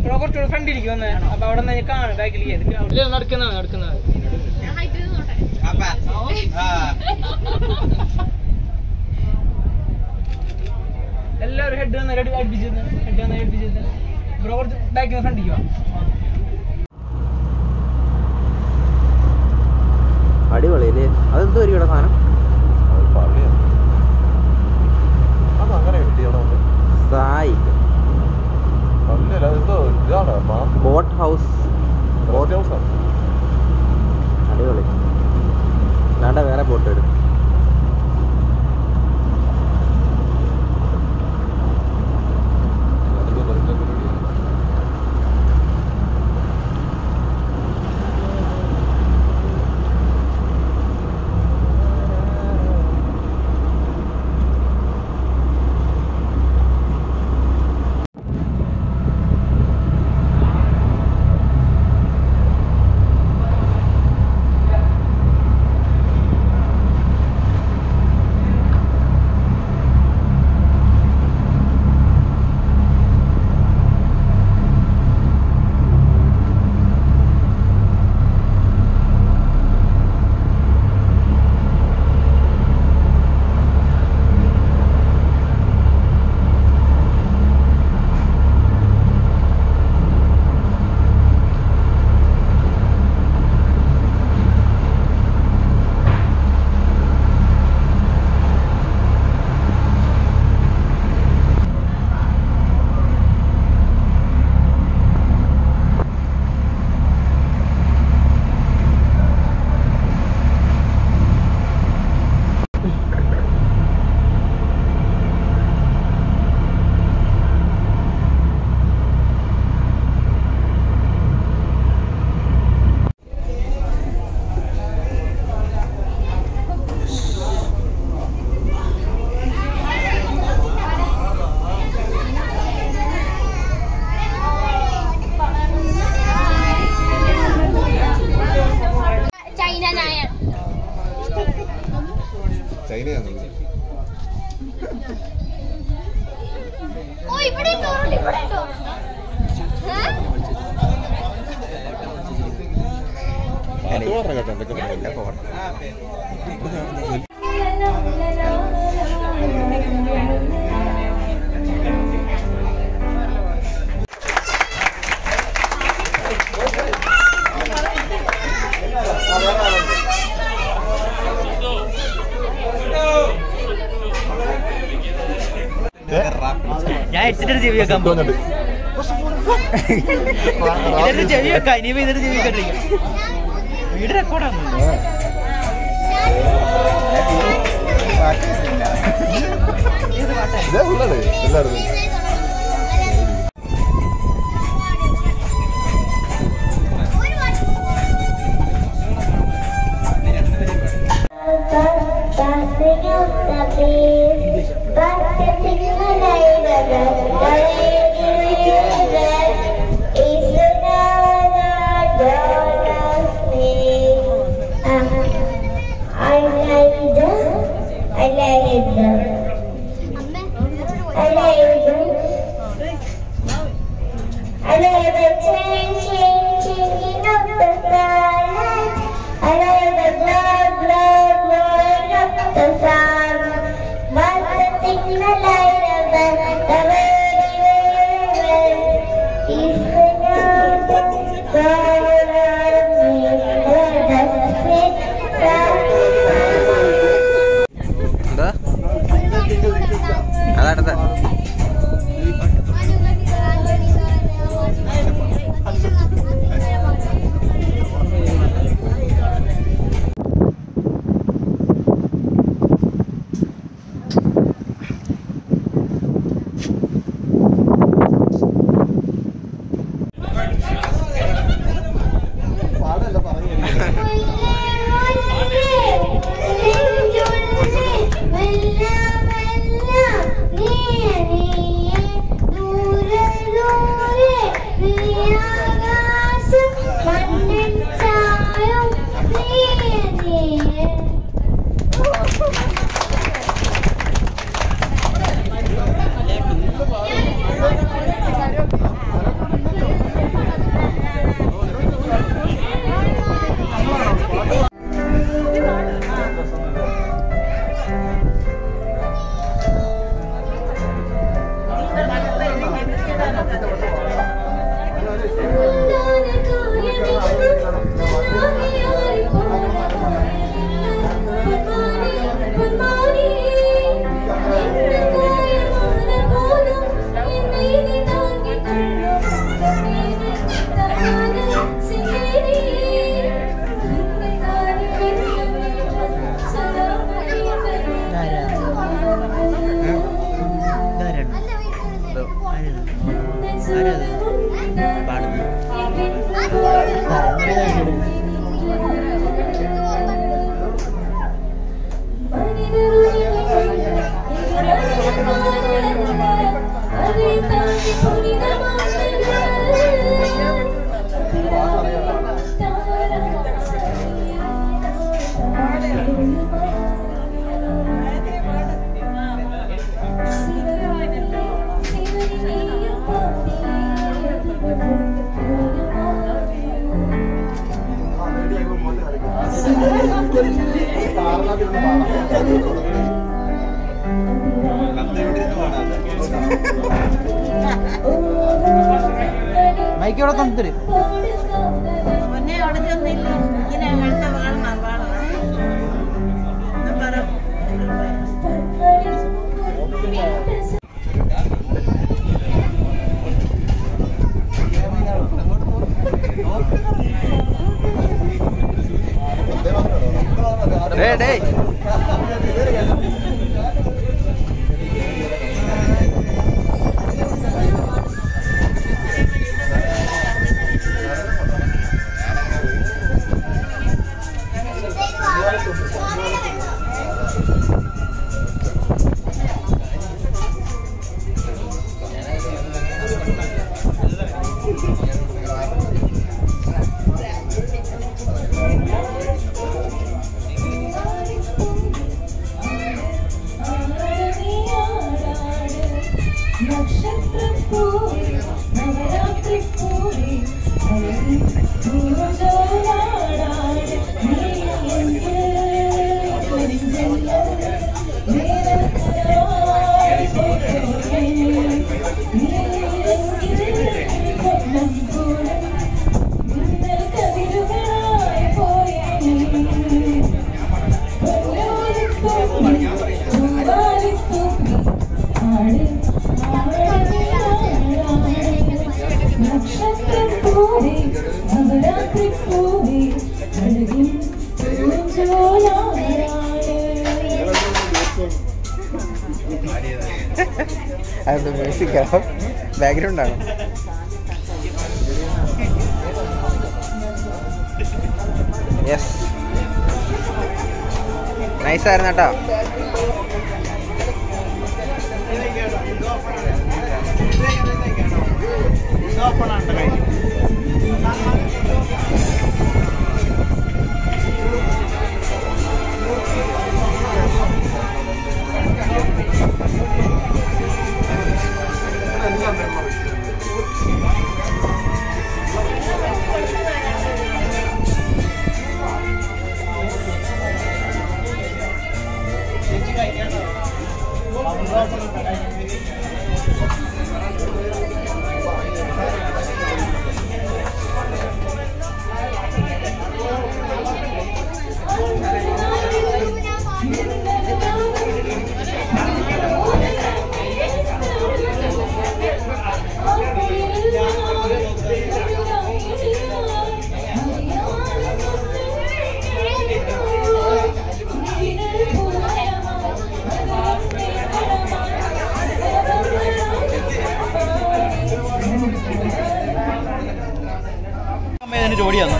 ഇവിടെ കുറച്ചുകൂടെ ഫ്രണ്ടിലേക്ക് വന്നേ അപ്പൊ അവിടെ നിന്ന് കാണും ബാക്കിലേക്ക് ഇല്ല നടക്കുന്നതാണ് നടക്കുന്നതാണ് എല്ലാവരും ഹെഡ് വന്ന് ഹെഡ് അടുപ്പിച്ചിരുന്നു ഹെഡ് വന്ന് അടുപ്പിച്ചിരുന്നു ഇവിടെ കുറച്ച് ബാക്കിൽ ഫ്രണ്ടിലേക്ക് വാ അടിപൊളി അല്ലേ അതെന്തോ ഒരു ഇവിടെ സാധനം അത് പറയാം അത് അങ്ങനെ കിട്ടിയാണോ സായി അല്ലല്ല അതെന്തോ ഇതാണ് മാസ് ബോട്ട് ഹൗസ് ബോട്ട് ഹൗസാണ് അടിപൊളി അല്ലാണ്ട് വേറെ ബോട്ട് എടുക്കും അതൊക്കെ വെറുതെ പരിപാടിയാണ്. ചൈന നായർ ചൈനയാണ് ഓ ഇവിടെ ഡോറുണ്ട് ഇവിടെ ഡോർ പാട്ട് പാടണം കേട്ടോ എന്തൊക്കെ പറയുന്നത് ഞാൻ എച്ചിട്ട് ചെവി വെക്കാൻ പോകും ഇതിന്റെ ചെവി വെക്കാം ഇനിയിപ്പോ ഇതിന്റെ ചെവി വെക്കണ്ടിരിക്കും വീട് റെക്കോർഡാണ് ഇതേ ഉള്ളത് എല്ലാവരും I like the I like the I like the I like the changing, changing of the starlight. I like the blood, blood, blowing up the sun. But the thing I like of the, the very, very well is the love God of me. Let us sit down. എന്താ പാടുന്നു mic ഇവിടെ തന്നിട്ട് മുന്നേ അവിടെ ചെന്നില്ല ഇങ്ങനെ അടുത്ത പാടണം പാടണം എന്നാ പറ ഡേ ഡേ അത് മ്യൂസിക് ബാക്ക്ഗ്രൗണ്ട് ആണോ യെസ് നൈസ് ആയിരുന്നു കേട്ടോ അമ്മ ഇതിന് ജോഡി തന്നു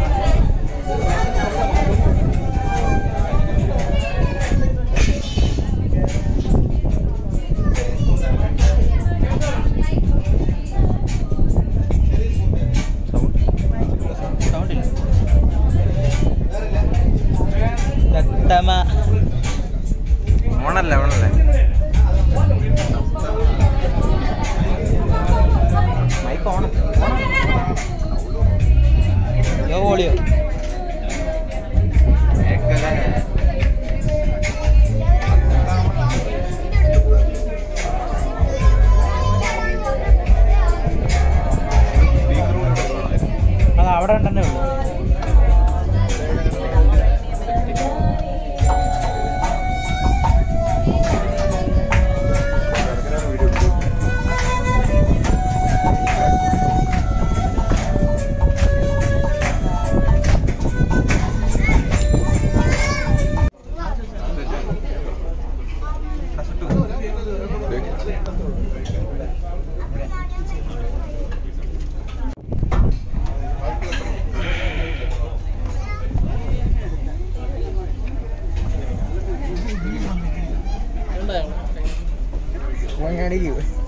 സൗണ്ടില്ല ദത്തമ ഓണല്ലേ ഓണല്ലേ മൈക്ക് ഓൺ യോ വോളിയോ അത് അവിടെ ഉണ്ടെന്നേ ഉള്ളൂ ഉണ്ടായോ ഓൻ കാണിക്കൂ